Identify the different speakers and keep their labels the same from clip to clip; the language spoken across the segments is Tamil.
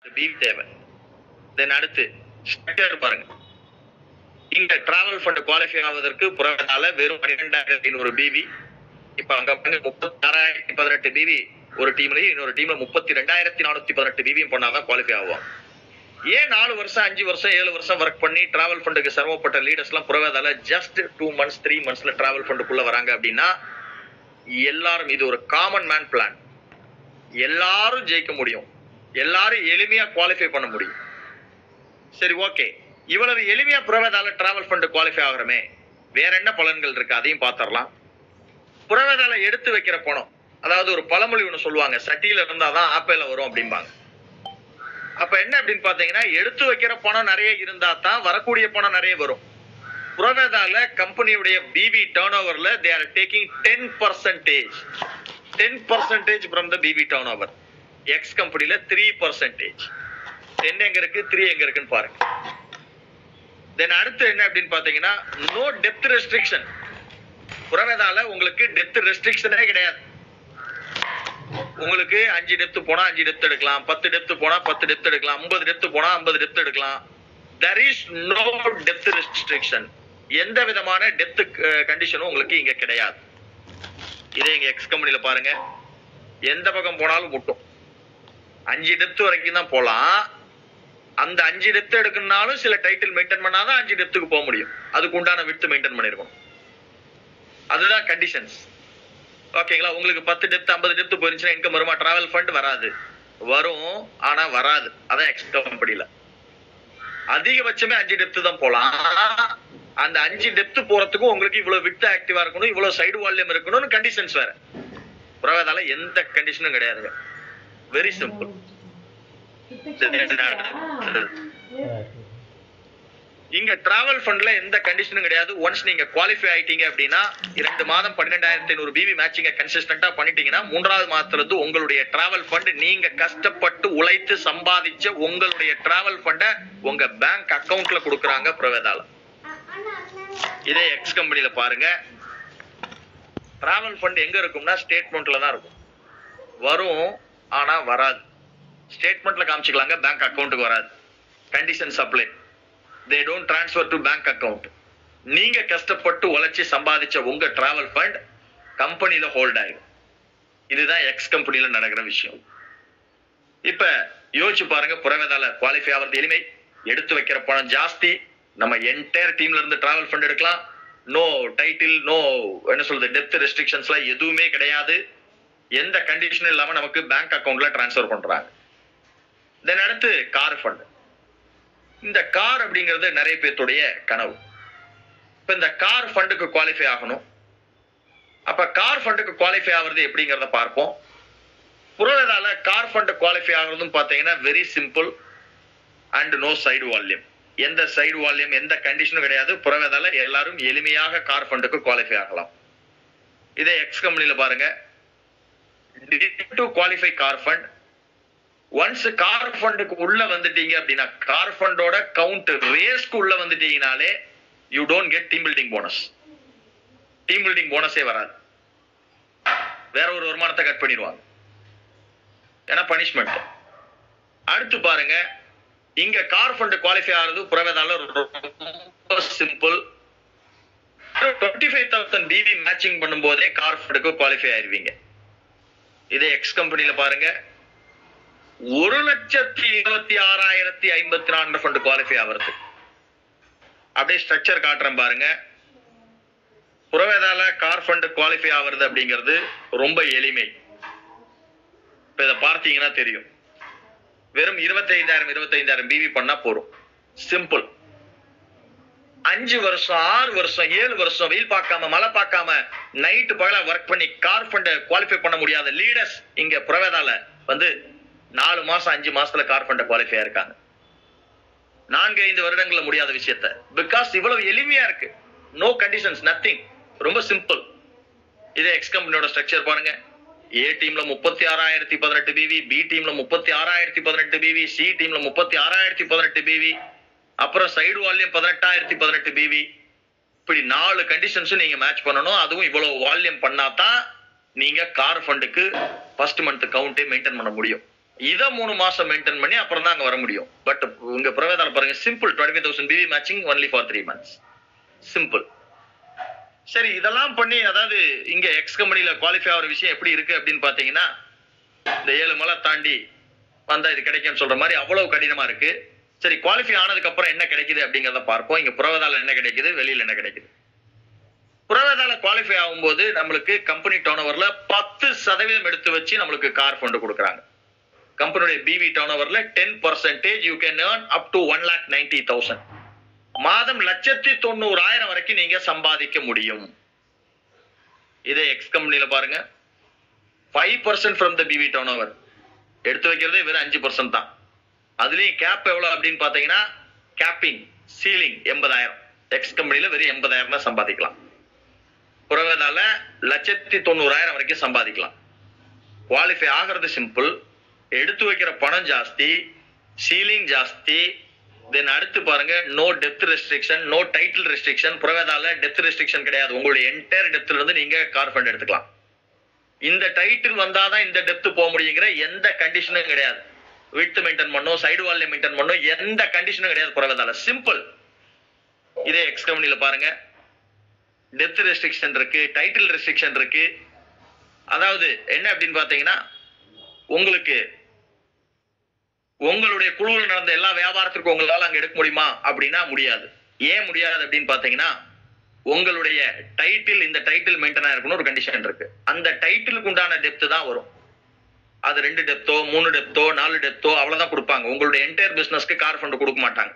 Speaker 1: பிவி தேவை தென் அடுத்து ஸ்ட்ரக்சர் பாருங்க இங்க டிராவல் ஃபண்ட் குவாலிஃபை ஆவதற்கு புறநால வெறும் பன்னிரெண்டாயிரத்தி ஐநூறு பிவி இப்ப அங்க வந்து முப்பத்தி ஆறாயிரத்தி பதினெட்டு பிவி ஒரு டீம்லயும் இன்னொரு டீம்ல முப்பத்தி ரெண்டாயிரத்தி நானூத்தி பதினெட்டு பிவியும் பண்ணாதான் குவாலிஃபை ஆகும் ஏன் நாலு வருஷம் அஞ்சு வருஷம் ஏழு வருஷம் ஒர்க் பண்ணி டிராவல் ஃபண்டுக்கு சிரமப்பட்ட லீடர்ஸ் எல்லாம் புறவேதால ஜஸ்ட் டூ மந்த்ஸ் த்ரீ மந்த்ஸ்ல டிராவல் ஃபண்டுக்குள்ள வராங்க அப்படின்னா எல்லாரும் இது ஒரு காமன் மேன் பிளான் எல்லாரும் ஜெயிக்க முடியும் எல்லாரும் எளிமையா குவாலிஃபை பண்ண முடியும் சரி ஓகே இவ்வளவு எளிமையா புறவேதால டிராவல் ஃபண்ட் குவாலிஃபை ஆகுறமே வேற என்ன பலன்கள் இருக்கு அதையும் பாத்திரலாம் புறவேதால எடுத்து வைக்கிற பணம் அதாவது ஒரு பழமொழி ஒண்ணு சொல்லுவாங்க சட்டியில இருந்தாதான் ஆப்பேல வரும் அப்படிம்பாங்க அப்ப என்ன அப்படின்னு பாத்தீங்கன்னா எடுத்து வைக்கிற பணம் நிறைய இருந்தா தான் வரக்கூடிய பணம் நிறைய வரும் புறவேதால கம்பெனியுடைய பிபி டேர்ன் ஓவர்ல they are taking ten percentage ten percentage from the BP turnover X கம்பெனில த்ரீ பர்சன்டேஜ் டென் எங்க இருக்கு த்ரீ எங்க இருக்குன்னு பாருங்க தென் அடுத்து என்ன அப்படின்னு பாத்தீங்கன்னா நோ டெப்த் ரெஸ்ட்ரிக்ஷன் புறவேதால உங்களுக்கு டெப்த் ரெஸ்ட்ரிக்ஷனே கிடையாது உங்களுக்கு அஞ்சு டெப்த் போனா அஞ்சு டெப்த் எடுக்கலாம் பத்து டெப்த் போனா பத்து டெப்த் எடுக்கலாம் ஐம்பது டெப்த் போனா ஐம்பது டெப்த் எடுக்கலாம் there is no depth restriction எந்த விதமான டெப்த் கண்டிஷனும் உங்களுக்கு இங்க கிடையாது இதே எங்க எக்ஸ் கம்பெனில பாருங்க எந்த பக்கம் போனாலும் முட்டும் அஞ்சு டெப்த் வரைக்கும் தான் போலாம் அந்த அஞ்சு டெப்த் எடுக்கணும்னாலும் சில டைட்டில் மெயின்டைன் பண்ணாதான் அஞ்சு டெப்த்துக்கு போக முடியும் அதுக்கு உண்டான விட்டு மெயின்டைன் பண்ணிருக்கணும் அதுதான் கண்டிஷன்ஸ் ஓகேங்களா உங்களுக்கு பத்து டெப்த் ஐம்பது டெப்த் போயிருச்சுன்னா இன்கம் வருமா டிராவல் ஃபண்ட் வராது வரும் ஆனா வராது அதான் எக்ஸ் கம்பெனில அதிகபட்சமே அஞ்சு டெப்த் தான் போலாம் அந்த அஞ்சு டெப்த் போறதுக்கும் உங்களுக்கு இவ்வளவு விட்டு ஆக்டிவா இருக்கணும் இவ்வளவு சைடு வால்யூம் இருக்கணும்னு கண்டிஷன்ஸ் வேற புறவேதால எந்த கண்டிஷனும் கிடையாதுங்க வெரி சிம்பிள் இங்க டிராவல் ஃபண்ட்ல எந்த கண்டிஷனும் கிடையாது ஒன்ஸ் நீங்க குவாலிஃபை ஆயிட்டீங்க அப்படின்னா இரண்டு மாதம் பன்னிரெண்டாயிரத்தி ஐநூறு பிவி மேட்சிங்க கன்சிஸ்டன்டா பண்ணிட்டீங்கன்னா மூன்றாவது மாதத்துல இருந்து உங்களுடைய டிராவல் ஃபண்ட் நீங்க கஷ்டப்பட்டு உழைத்து சம்பாதிச்ச உங்களுடைய டிராவல் ஃபண்ட உங்க பேங்க் அக்கவுண்ட்ல கொடுக்குறாங்க பிரவேதால இதே எக்ஸ் கம்பெனில பாருங்க டிராவல் ஃபண்ட் எங்க இருக்கும்னா ஸ்டேட்மெண்ட்ல தான் இருக்கும் வரும் ஆனா வராது ஸ்டேட்மெண்ட்ல காமிச்சுக்கலாங்க பேங்க் அக்கவுண்ட்டுக்கு வராது condition supply they don't transfer to bank account நீங்க கஷ்டப்பட்டு உழைச்சி சம்பாதிச்ச உங்க டிராவல் ஃபண்ட் கம்பெனில ஹோல்ட் ஆயிடும் இதுதான் எக்ஸ் கம்பெனில நடக்கிற விஷயம் இப்ப யோசிச்சு பாருங்க புறவேதால குவாலிஃபை ஆகிறது எளிமை எடுத்து வைக்கிற பணம் ஜாஸ்தி நம்ம என்டையர் டீம்ல இருந்து டிராவல் ஃபண்ட் எடுக்கலாம் நோ டைட்டில் நோ என்ன சொல்றது டெப்த் ரெஸ்ட்ரிக்ஷன்ஸ்லாம் எதுவுமே கிடையாது எந்த கண்டிஷனும் இல்லாம நமக்கு பேங்க் அக்கவுண்ட்ல டிரான்ஸ்ஃபர் பண்றாங்க தென் அடுத்து கார் ஃபண்ட் இந்த கார் அப்படிங்கிறது நிறைய பேர்த்துடைய கனவு இப்ப இந்த கார் ஃபண்டுக்கு குவாலிஃபை ஆகணும் அப்ப கார் ஃபண்டுக்கு குவாலிஃபை ஆகுறது எப்படிங்கிறத பார்ப்போம் புறவேதால கார் ஃபண்ட் குவாலிஃபை ஆகுறதும் பார்த்தீங்கன்னா very simple and no side volume எந்த சைடு வால்யூம் எந்த கண்டிஷனும் கிடையாது புறவேதால எல்லாரும் எளிமையாக கார் ஃபண்டுக்கு குவாலிஃபை ஆகலாம் இதே எக்ஸ் கம்பெனில பாருங்க to qualify car fund once car ஃபண்டுக்கு உள்ள வந்துட்டீங்க அப்படின்னா கார் ஃபண்டோட கவுண்ட் ரேஸ்க்கு உள்ள வந்துட்டீங்கனாலே you don't get team building bonus team building போனஸே வராது வேற ஒரு வருமானத்தை கட் பண்ணிடுவாங்க ஏன்னா பனிஷ்மெண்ட் அடுத்து பாருங்க இங்க கார் ஃபண்ட் குவாலிஃபை ஆகிறது புறவேதால ரொம்ப simple twenty five thousand PV matching பண்ணும்போதே கார் ஃபண்டுக்கு குவாலிஃபை ஆயிருவீங்க இதே எக்ஸ் கம்பெனில பாருங்க ஒரு லட்சத்தி இருபத்தி ஆறாயிரத்தி ஐம்பத்தி நான்கு ஃபண்ட் குவாலிஃபை ஆகிறது அப்படியே ஸ்ட்ரக்சர் காட்டுறேன் பாருங்க புறவேதால கார் ஃபண்ட் குவாலிஃபை ஆகிறது அப்படிங்கிறது ரொம்ப எளிமை இப்ப இதை பார்த்தீங்கன்னா தெரியும் வெறும் இருபத்தைந்தாயிரம் இருபத்தைந்தாயிரம் பிவி பண்ணா போறோம் சிம்பிள் அஞ்சு வருஷம் ஆறு வருஷம் ஏழு வருஷம் வெயில் பார்க்காம மழை பார்க்காம நைட்டு பகல ஒர்க் பண்ணி கார் ஃபண்ட் குவாலிஃபை பண்ண முடியாத லீடர்ஸ் இங்க புறவேதால வந்து நாலு மாசம் அஞ்சு மாசத்துல கார் ஃபண்ட குவாலிஃபை இருக்காங்க நான்கு ஐந்து வருடங்கள்ல முடியாத விஷயத்த பிகாஸ் இவ்வளவு எளிமையா இருக்கு நோ கண்டிஷன்ஸ் நத்திங் ரொம்ப சிம்பிள் இதே எக்ஸ் கம்பெனியோட ஸ்ட்ரக்சர் பாருங்க ஏ டீம்ல முப்பத்தி ஆறாயிரத்தி பதினெட்டு பிவி பி டீம்ல முப்பத்தி ஆறாயிரத்தி பதினெட்டு பிவி சி டீம்ல முப்பத்தி ஆறாயிரத்தி பதினெட்டு பிவி அப்புறம் சைடு வால்யூம் பதினெட்டாயிரத்தி பதினெட்டு பிவி இப்படி நாலு கண்டிஷன்ஸும் நீங்க மேட்ச் பண்ணணும் அதுவும் இவ்வளவு வால்யூம் பண்ணாதான் நீங்க கார் ஃபண்டுக்கு ஃபர்ஸ்ட் மந்த் கவுண்டே மெயின்டைன் பண்ண முடியும் இதை மூணு மாசம் மெயின்டைன் பண்ணி அப்புறம் தான் அங்க வர முடியும் பட் உங்க பிரவேதால பாருங்க simple twenty thousand PV matching only for three months simple சரி இதெல்லாம் பண்ணி அதாவது இங்க எக்ஸ் கம்பெனில குவாலிஃபை ஆகிற விஷயம் எப்படி இருக்கு அப்படின்னு பாத்தீங்கன்னா இந்த ஏழு மலை தாண்டி வந்தா இது கிடைக்கும்னு சொல்ற மாதிரி அவ்வளவு கடினமா இருக்கு சரி குவாலிஃபை ஆனதுக்கு அப்புறம் என்ன கிடைக்குது அப்படிங்கறத பார்ப்போம் இங்க புறவதால என்ன கிடைக்குது வெளியில என்ன கிடைக்குது புறவதால குவாலிஃபை ஆகும்போது நம்மளுக்கு கம்பெனி டர்ன் ஓவர்ல பத்து சதவீதம் எடுத்து வச்சு நம்மளுக்கு கார் ஃபண்ட் கொடுக்குறாங்க கம்பெனியுடைய பிவி டர்ன் ஓவர்ல ten percentage you can earn up to one lakh ninety thousand மாதம் லட்சத்தி தொண்ணூறாயிரம் வரைக்கும் நீங்க சம்பாதிக்க முடியும் இதே எக்ஸ் கம்பெனில பாருங்க five percent from the PV turn over எடுத்து வைக்கிறதே வெறும் அஞ்சு பர்சன்ட் தான் அதுலயும் கேப் எவ்வளவு அப்படின்னு பாத்தீங்கன்னா கேப்பிங் சீலிங் எண்பதாயிரம் எக்ஸ் கம்பெனில வெறும் எண்பதாயிரம் தான் சம்பாதிக்கலாம் புறவேதால லட்சத்தி தொண்ணூறாயிரம் வரைக்கும் சம்பாதிக்கலாம் குவாலிஃபை ஆகிறது சிம்பிள் எடுத்து வைக்கிற பணம் ஜாஸ்தி சீலிங் ஜாஸ்தி தென் அடுத்து பாருங்க no depth restriction no title restriction புறவேதால டெப்த் ரெஸ்ட்ரிக்ஷன் கிடையாது உங்களுடைய என்டையர் டெப்த்ல இருந்து நீங்க கார் ஃபண்ட் எடுத்துக்கலாம் இந்த டைட்டில் வந்தாதான் இந்த டெப்த் போக முடியுங்கிற எந்த கண்டிஷனும் கிடையாது விட்டு மெயின்டைன் பண்ணும் சைடு வால்ல மெயின்டைன் பண்ணும் எந்த கண்டிஷனும் கிடையாது புறவேதால சிம்பிள் இதே எக்ஸ் கம்பெனில பாருங்க டெப்த் ரெஸ்ட்ரிக்ஷன் இருக்கு டைட்டில் ரெஸ்ட்ரிக்ஷன் இருக்கு அதாவது என்ன அப்படின்னு பாத்தீங்கன்னா உங்களுக்கு உங்களுடைய குழுவில் நடந்த எல்லா வியாபாரத்திற்கும் உங்களால அங்க எடுக்க முடியுமா அப்படின்னா முடியாது ஏன் முடியாது அப்படின்னு பாத்தீங்கன்னா உங்களுடைய டைட்டில் இந்த டைட்டில் மெயின்டைன் இருக்கணும் ஒரு கண்டிஷன் இருக்கு அந்த டைட்டிலுக்கு உண்டான டெப்த் தான் வரும் அது ரெண்டு டெப்த்தோ மூணு டெப்த்தோ நாலு டெப்த்தோ அவ்வளவுதான் கொடுப்பாங்க உங்களுடைய என்டையர் பிசினஸ்க்கு கார் ஃபண்ட் கொடுக்க மாட்டாங்க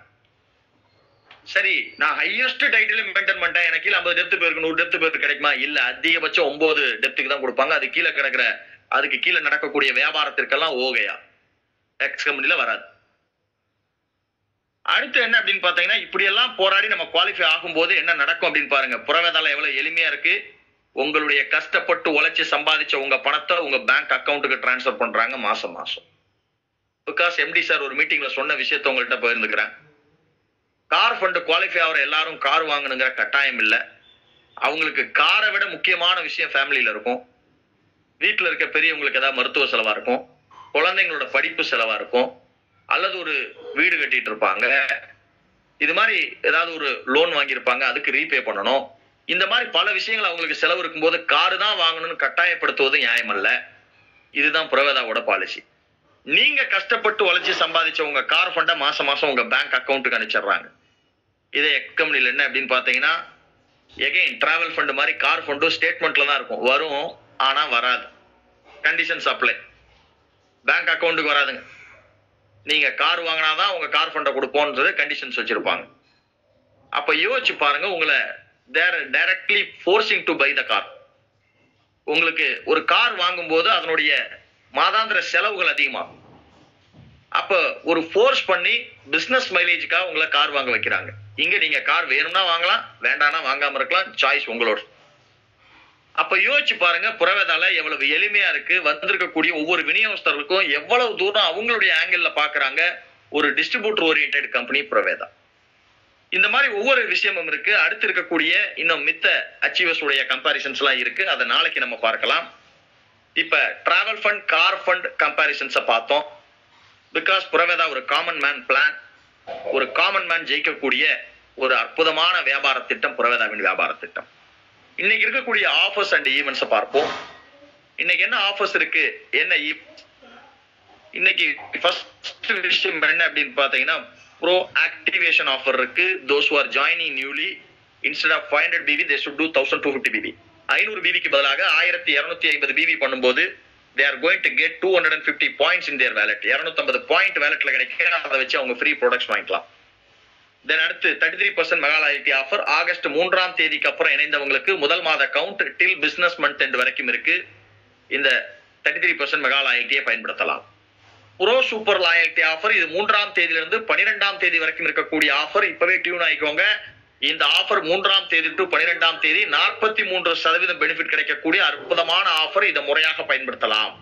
Speaker 1: சரி நான் ஹையஸ்ட் டைட்டில் மெயின்டைன் பண்ணிட்டேன் எனக்கு கீழே ஐம்பது டெப்த் பேருக்கு நூறு டெப்த் பேருக்கு கிடைக்குமா இல்ல அதிகபட்சம் ஒன்பது டெப்த்துக்கு தான் கொடுப்பாங்க அது கீழே கிடக்குற அதுக்கு கீழே நடக்கக்கூடிய வியாபாரத்திற்கெல்லாம் ஓகையா எக்ஸ் கம்பெனில வராது அடுத்து என்ன அப்படின்னு பாத்தீங்கன்னா இப்படி எல்லாம் போராடி நம்ம குவாலிஃபை ஆகும்போது என்ன நடக்கும் அப்படின்னு பாருங்க புறவேதால எவ்வளவு எளிமையா இருக்கு உங்களுடைய கஷ்டப்பட்டு உழைச்சு சம்பாதிச்ச உங்க பணத்தை உங்க பேங்க் அக்கவுண்ட்டுக்கு டிரான்ஸ்ஃபர் பண்றாங்க மாசம் மாசம் பிகாஸ் எம்டி சார் ஒரு மீட்டிங்ல சொன்ன விஷயத்த உங்கள்கிட்ட பகிர்ந்துக்கிறேன் கார் ஃபண்ட் குவாலிஃபை ஆகிற எல்லாரும் கார் வாங்கணுங்கிற கட்டாயம் இல்லை அவங்களுக்கு காரை விட முக்கியமான விஷயம் ஃபேமிலியில இருக்கும் வீட்டில் இருக்க பெரியவங்களுக்கு ஏதாவது மருத்துவ செலவா இருக்கும் குழந்தைங்களோட படிப்பு செலவா இருக்கும் அல்லது ஒரு வீடு கட்டிட்டு இருப்பாங்க இது மாதிரி ஏதாவது ஒரு லோன் வாங்கியிருப்பாங்க அதுக்கு ரீபே பண்ணணும் இந்த மாதிரி பல விஷயங்கள் அவங்களுக்கு செலவு இருக்கும்போது காரு தான் வாங்கணும்னு கட்டாயப்படுத்துவது நியாயமல்ல இதுதான் புரவேதாவோட பாலிசி நீங்க கஷ்டப்பட்டு உழைச்சி சம்பாதிச்ச உங்க கார் ஃபண்டை மாசம் மாசம் உங்க பேங்க் அக்கவுண்ட்டுக்கு அனுப்பிச்சிடுறாங்க இதே எக் கம்பெனில என்ன அப்படின்னு பாத்தீங்கன்னா எகைன் டிராவல் ஃபண்ட் மாதிரி கார் ஃபண்டும் ஸ்டேட்மெண்ட்ல தான் இருக்கும் வரும் ஆனா வராது கண்டிஷன் சப்ளை பேங்க் அக்கவுண்ட்டுக்கு வராதுங்க நீங்க கார் வாங்கினாதான் உங்க கார் ஃபண்டை கொடுப்போன்றது கண்டிஷன்ஸ் வச்சிருப்பாங்க அப்ப யோசிச்சு பாருங்க உங்களை their directly forcing to buy the car உங்களுக்கு ஒரு கார் வாங்கும்போது அதனுடைய மாதாந்திர செலவுகள் அதிகமாகும் அப்ப ஒரு ஃபோர்ஸ் பண்ணி பிசினஸ் மைலேஜுக்காக உங்களை கார் வாங்க வைக்கிறாங்க இங்க நீங்க கார் வேணும்னா வாங்கலாம் வேண்டாம்னா வாங்காம இருக்கலாம் சாய்ஸ் உங்களோட அப்ப யோசிச்சு பாருங்க புறவேதால எவ்வளவு எளிமையா இருக்கு வந்திருக்கக்கூடிய ஒவ்வொரு விநியோகஸ்தர்களுக்கும் எவ்வளவு தூரம் அவங்களுடைய ஆங்கிள் பாக்குறாங்க ஒரு டிஸ்ட்ரிபியூட்டர் ஓரியன்ட் கம்பெனி புறவேதா இந்த மாதிரி ஒவ்வொரு விஷயமும் இருக்கு அடுத்து இருக்கக்கூடிய இன்னும் மித்த அச்சீவர்ஸ் உடைய கம்பாரிசன்ஸ் எல்லாம் இருக்கு அதை நாளைக்கு நம்ம பார்க்கலாம் இப்ப டிராவல் ஃபண்ட் கார் ஃபண்ட் கம்பாரிசன்ஸை பார்த்தோம் பிகாஸ் புறவேதா ஒரு காமன் மேன் பிளான் ஒரு காமன் மேன் ஜெயிக்கக்கூடிய ஒரு அற்புதமான வியாபார திட்டம் புறவேதாவின் வியாபார திட்டம் இன்னைக்கு இருக்கக்கூடிய ஆஃபர்ஸ் அண்ட் ஈவெண்ட்ஸை பார்ப்போம் இன்னைக்கு என்ன ஆஃபர்ஸ் இருக்கு என்ன இன்னைக்கு ஃபர்ஸ்ட் விஷயம் என்ன அப்படின்னு பாத்தீங்கன்னா ப்ரோ ஆக்டிவேஷன் ஆஃபர் இருக்கு those are joining newly instead of five hundred PV they should two thousand two fifty PV ஐநூறு பிவிக்கு பதிலாக ஆயிரத்தி இருநூத்தி ஐம்பது பிவி பண்ணும்போது they are going to get two hundred and fifty points in their wallet இரநூத்தம்பது பாயிண்ட் வேலட்ல கிடைக்க அதை வச்சு அவங்க ஃப்ரீ ப்ராடக்ட்ஸ் வாங்கிக்கலாம் தென் அடுத்து thirty three percent mega loyalty offer August மூன்றாம் தேதிக்கு அப்புறம் இணைந்தவங்களுக்கு முதல் மாத கவுண்ட் டில் பிசினஸ் மந்த் எண்ட் வரைக்கும் இருக்கு இந்த தேர்ட்டி த்ரீ பர்சன்ட் மெகாலாயிட்டியை பயன்படுத்தலாம் ப்ரோ சூப்பர் லாயல்ட்டி ஆஃபர் இது மூன்றாம் தேதியிலிருந்து பனிரெண்டாம் தேதி வரைக்கும் இருக்கக்கூடிய ஆஃபர் இப்பவே டியூன் ஆயிக்கோங்க இந்த ஆஃபர் மூன்றாம் தேதி டு பனிரெண்டாம் தேதி நாற்பத்தி மூன்று சதவீதம் பெனிஃபிட் கிடைக்கக்கூடிய அற்புதமான ஆஃபர் இதை முறையாக பயன்படுத்தலாம்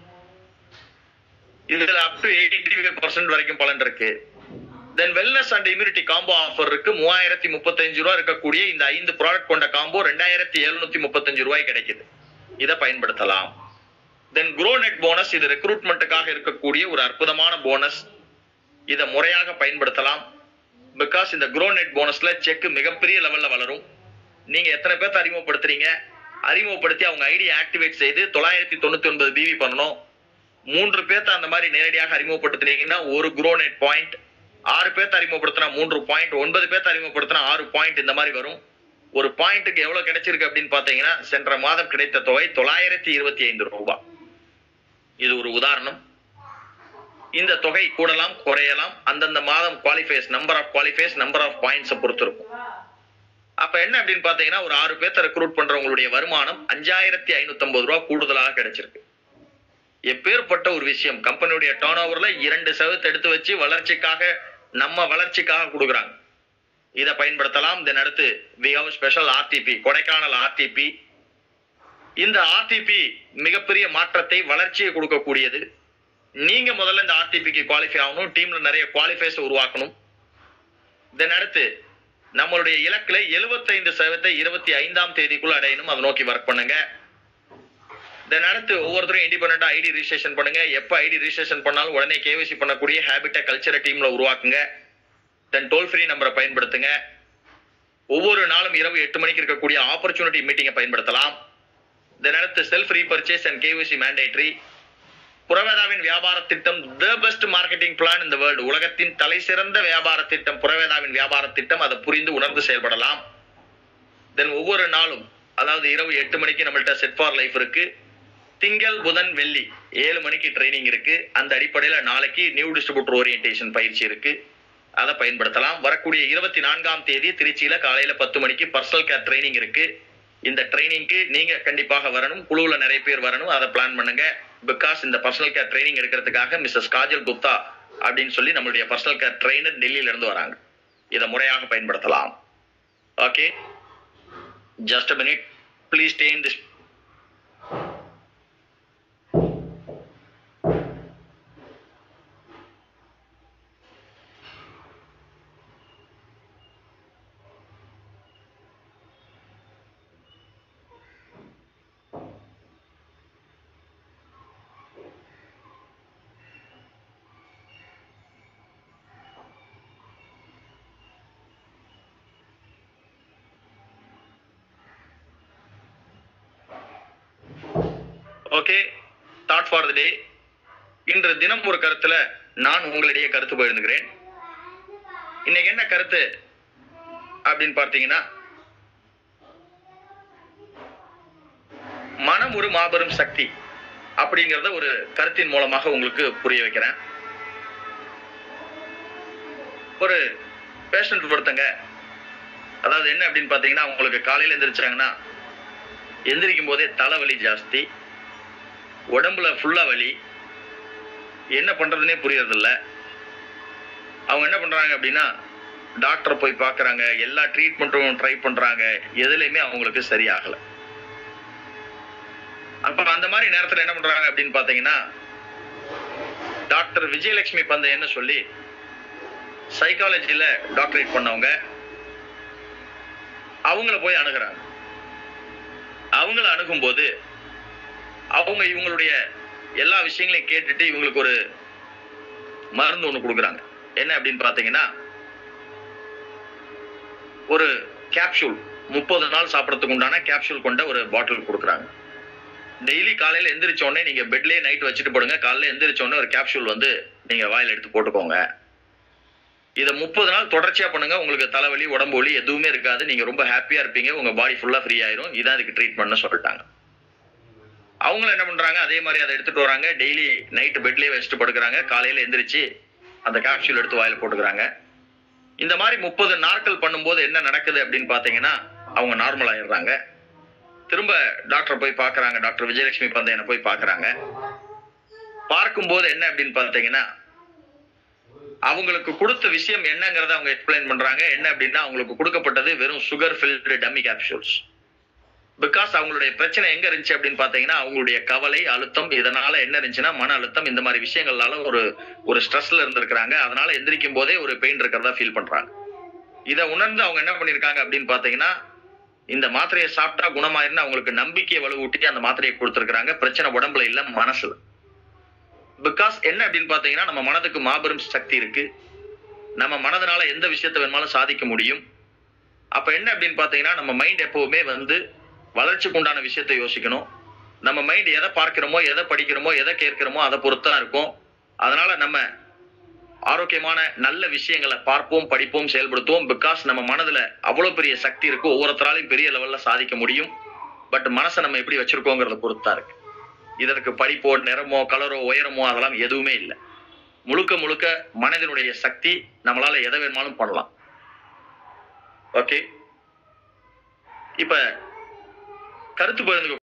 Speaker 1: இதுல அப் டு எயிட்டி பர்சன்ட் வரைக்கும் பலன் இருக்கு then wellness and immunity combo offer இருக்கு மூவாயிரத்தி முப்பத்தஞ்சு ரூபாய் இருக்கக்கூடிய இந்த ஐந்து ப்ராடக்ட் கொண்ட காம்போ ரெண்டாயிரத்தி எழுநூத்தி முப்பத்தஞ்சு ரூபாய் கிடைக்குது இதை பயன்படுத்தலாம் தென் க்ரோ நெட் போனஸ் இது ரெக்ரூட்மெண்ட்டுக்காக இருக்கக்கூடிய ஒரு அற்புதமான போனஸ் இதை முறையாக பயன்படுத்தலாம் பிகாஸ் இந்த க்ரோ நெட் போனஸ்ல செக் மிகப்பெரிய லெவல்ல வளரும் நீங்க எத்தனை பேர்த்த அறிமுகப்படுத்துறீங்க அறிமுகப்படுத்தி அவங்க ஐடி ஆக்டிவேட் செய்து தொள்ளாயிரத்தி தொண்ணூத்தி ஒன்பது பிவி பண்ணணும் மூன்று பேர்த்த அந்த மாதிரி நேரடியாக அறிமுகப்படுத்துனீங்கன்னா ஒரு க்ரோ நெட் பாயிண்ட் ஆறு பேர்த்த அறிமுகப்படுத்தினா மூன்று பாயிண்ட் ஒன்பது பேர்த்த அறிமுகப்படுத்தினா ஆறு பாயிண்ட் இந்த மாதிரி வரும் ஒரு பாயிண்ட்டுக்கு எவ்வளவு கிடைச்சிருக்கு அப்படின்னு பாத்தீங்கன்னா சென்ற மாதம் கிடைத்த தொகை தொள்ளாயிரத்தி இருபத்தி ஐந்து ரூபாய் இது ஒரு உதாரணம் இந்த தொகை கூடலாம் குறையலாம் அந்தந்த மாதம் qualifies number of qualifies number of பாயிண்ட்ஸை பொறுத்து இருக்கும் அப்ப என்ன அப்படின்னு பாத்தீங்கன்னா ஒரு ஆறு பேர்த்த ரெக்ரூட் பண்றவங்களுடைய வருமானம் அஞ்சாயிரத்தி ஐநூத்தி ஐம்பது ரூபாய் கூடுதலாக கிடைச்சிருக்கு எப்பேற்பட்ட ஒரு விஷயம் கம்பெனியுடைய டேர்ன் ஓவர்ல இரண்டு சதவீதத்தை எடுத்து வச்சு வளர்ச்சிக்காக நம்ம வளர்ச்சிக்காக கொடுக்குறாங்க இதை பயன்படுத்தலாம் தென் அடுத்து we have special RTP Kodaikanal RTP இந்த ஆர்டிபி மிகப்பெரிய மாற்றத்தை வளர்ச்சியை கொடுக்கக்கூடியது நீங்க முதல்ல இந்த ஆர்டிபிக்கு குவாலிஃபை ஆகணும் டீம்ல நிறைய குவாலிஃபைஸ் உருவாக்கணும் தென் அடுத்து நம்மளுடைய இலக்குல 75% சதவீதத்தை இருபத்தி ஐந்தாம் தேதிக்குள்ள அடையணும் அதை நோக்கி ஒர்க் பண்ணுங்க தென் அடுத்து ஒவ்வொருத்தரும் இண்டிபெண்டா ஐடி ரிஜிஸ்ட்ரேஷன் பண்ணுங்க எப்ப ஐடி ரிஜிஸ்ட்ரேஷன் பண்ணாலும் உடனே கேவிசி பண்ணக்கூடிய ஹேபிட்டை கல்ச்சரை டீம்ல உருவாக்குங்க தென் டோல் ஃப்ரீ நம்பரை பயன்படுத்துங்க ஒவ்வொரு நாளும் இரவு எட்டு மணிக்கு இருக்கக்கூடிய ஆப்பர்ச்சுனிட்டி மீட்டிங்கை பயன்படுத்தலாம் தென் அடுத்து self repurchase and KVC mandatory புரவேதாவின் வியாபார திட்டம் த பெஸ்ட் மார்க்கெட்டிங் பிளான் இந்த வேர்ல்டு உலகத்தின் தலை சிறந்த வியாபார திட்டம் புரவேதாவின் வியாபார திட்டம் அதை புரிந்து உணர்ந்து செயல்படலாம் தென் ஒவ்வொரு நாளும் அதாவது இரவு எட்டு மணிக்கு நம்மள்ட்ட செட் ஃபார் லைஃப் இருக்கு திங்கள் புதன் வெள்ளி ஏழு மணிக்கு ட்ரைனிங் இருக்கு அந்த அடிப்படையில நாளைக்கு நியூ டிஸ்ட்ரிபியூட்டர் ஓரியன்டேஷன் பயிற்சி இருக்கு அதை பயன்படுத்தலாம் வரக்கூடிய இருபத்தி நான்காம் தேதி திருச்சியில காலையில பத்து மணிக்கு பர்சனல் கேர் ட்ரைனிங் இருக்கு இந்த ட்ரைனிங்க்கு நீங்க கண்டிப்பாக வரணும் குழுவுல நிறைய பேர் வரணும் அதை பிளான் பண்ணுங்க பிகாஸ் இந்த பர்சனல் கேர் ட்ரைனிங் எடுக்கிறதுக்காக மிஸ்ஸஸ் காஜல் குப்தா அப்படின்னு சொல்லி நம்மளுடைய பர்சனல் கேர் ட்ரைனர் டெல்லியில இருந்து வராங்க இதை முறையாக பயன்படுத்தலாம் okay just minute please stay in this okay thought for the day இன்று தினம் ஒரு கருத்துல நான் உங்களிடையே கருத்து பகிர்ந்துக்கிறேன் இன்னைக்கு என்ன கருத்து அப்படின்னு பார்த்தீங்கன்னா மனம் ஒரு மாபெரும் சக்தி அப்படிங்கிறத ஒரு கருத்தின் மூலமாக உங்களுக்கு புரிய வைக்கிறேன் ஒரு பேஷண்ட் ஒருத்தங்க அதாவது என்ன அப்படின்னு பார்த்தீங்கன்னா உங்களுக்கு காலையில் எந்திரிச்சாங்கன்னா எந்திரிக்கும் போதே தலைவலி ஜாஸ்தி உடம்புல ஃபுல்லா வலி என்ன பண்றதுனே புரியறதில்ல அவங்க என்ன பண்றாங்க அப்படின்னா டாக்டரை போய் பார்க்கறாங்க எல்லா ட்ரீட்மெண்ட்டும் ட்ரை பண்றாங்க எதுலையுமே அவங்களுக்கு சரியாகல அப்ப அந்த மாதிரி நேரத்துல என்ன பண்றாங்க அப்படின்னு பாத்தீங்கன்னா டாக்டர் விஜயலட்சுமி பந்தயன்னு சொல்லி சைக்காலஜில டாக்டரேட் பண்ணவங்க அவங்கள போய் அணுகுறாங்க அவங்கள அணுகும்போது அவங்க இவங்களுடைய எல்லா விஷயங்களையும் கேட்டுட்டு இவங்களுக்கு ஒரு மருந்து ஒன்று கொடுக்குறாங்க என்ன அப்படின்னு பார்த்தீங்கன்னா ஒரு கேப்சூல் முப்பது நாள் சாப்பிட்றதுக்கு உண்டான கேப்சூல் கொண்ட ஒரு பாட்டில் கொடுக்குறாங்க டெய்லி காலையில் எந்திரிச்ச உடனே நீங்க பெட்லயே நைட் வச்சுட்டு போடுங்க காலையில் எந்திரிச்ச உடனே ஒரு கேப்சூல் வந்து நீங்க வாயில் எடுத்து போட்டுக்கோங்க இதை முப்பது நாள் தொடர்ச்சியா பண்ணுங்க உங்களுக்கு தலைவலி உடம்பு வலி எதுவுமே இருக்காது நீங்க ரொம்ப ஹாப்பியா இருப்பீங்க உங்க பாடி ஃபுல்லா ஃப்ரீ ஆயிரும் இதான் இதுக்கு ட்ரீட்மெண்ட்னு சொல்லிட்டாங்க அவங்களும் என்ன பண்றாங்க அதே மாதிரி அதை எடுத்துட்டு வராங்க டெய்லி நைட் பெட்லயே வச்சுட்டு படுக்கிறாங்க காலையில எந்திரிச்சு அந்த கேப்சூல் எடுத்து வாயில போட்டுக்கிறாங்க இந்த மாதிரி முப்பது நாட்கள் பண்ணும்போது என்ன நடக்குது அப்படின்னு பாத்தீங்கன்னா அவங்க நார்மல் ஆயிடுறாங்க திரும்ப டாக்டர் போய் பார்க்கறாங்க டாக்டர் விஜயலட்சுமி பந்தயனை போய் பார்க்கறாங்க பார்க்கும்போது என்ன அப்படின்னு பார்த்தீங்கன்னா அவங்களுக்கு கொடுத்த விஷயம் என்னங்கிறத அவங்க எக்ஸ்பிளைன் பண்றாங்க என்ன அப்படின்னா அவங்களுக்கு கொடுக்கப்பட்டது வெறும் sugar filled dummy capsules because அவங்களுடைய பிரச்சனை எங்க இருந்துச்சு அப்படின்னு பாத்தீங்கன்னா அவங்களுடைய கவலை அழுத்தம் இதனால என்ன இருந்துச்சுன்னா மன அழுத்தம் இந்த மாதிரி விஷயங்கள்னால ஒரு ஒரு ஸ்ட்ரெஸ்ல இருந்திருக்கிறாங்க அதனால எந்திரிக்கும் போதே ஒரு பெயின் இருக்கிறதா ஃபீல் பண்றாங்க இதை உணர்ந்து அவங்க என்ன பண்ணிருக்காங்க அப்படின்னு பாத்தீங்கன்னா இந்த மாத்திரையை சாப்பிட்டா குணமாயிருன்னு அவங்களுக்கு நம்பிக்கையை வலுவூட்டி அந்த மாத்திரையை கொடுத்துருக்காங்க பிரச்சனை உடம்புல இல்ல மனசுல பிகாஸ் என்ன அப்படின்னு பாத்தீங்கன்னா நம்ம மனதுக்கு மாபெரும் சக்தி இருக்கு நம்ம மனதனால எந்த விஷயத்தை வேணுமாலும் சாதிக்க முடியும் அப்ப என்ன அப்படின்னு பாத்தீங்கன்னா நம்ம மைண்ட் எப்பவுமே வந்து வளர்ச்சிக்கு உண்டான விஷயத்தை யோசிக்கணும் நம்ம மைண்ட் எதை பார்க்கிறோமோ எதை படிக்கிறோமோ எதை கேட்கிறோமோ அதை பொறுத்தான் இருக்கும் அதனால நம்ம ஆரோக்கியமான நல்ல விஷயங்களை பார்ப்போம் படிப்போம் செயல்படுத்துவோம் பிகாஸ் நம்ம மனதுல அவ்வளவு பெரிய சக்தி இருக்கு ஒவ்வொருத்தராலையும் பெரிய லெவல்ல சாதிக்க முடியும் பட் மனசை நம்ம எப்படி வச்சிருக்கோங்கிறத பொறுத்தா இருக்கு இதற்கு படிப்போ நிறமோ கலரோ உயரமோ அதெல்லாம் எதுவுமே இல்லை முழுக்க முழுக்க மனதினுடைய சக்தி நம்மளால எதை வேணுமாலும் பண்ணலாம் ஓகே இப்ப கருத்து பகிர்ந்து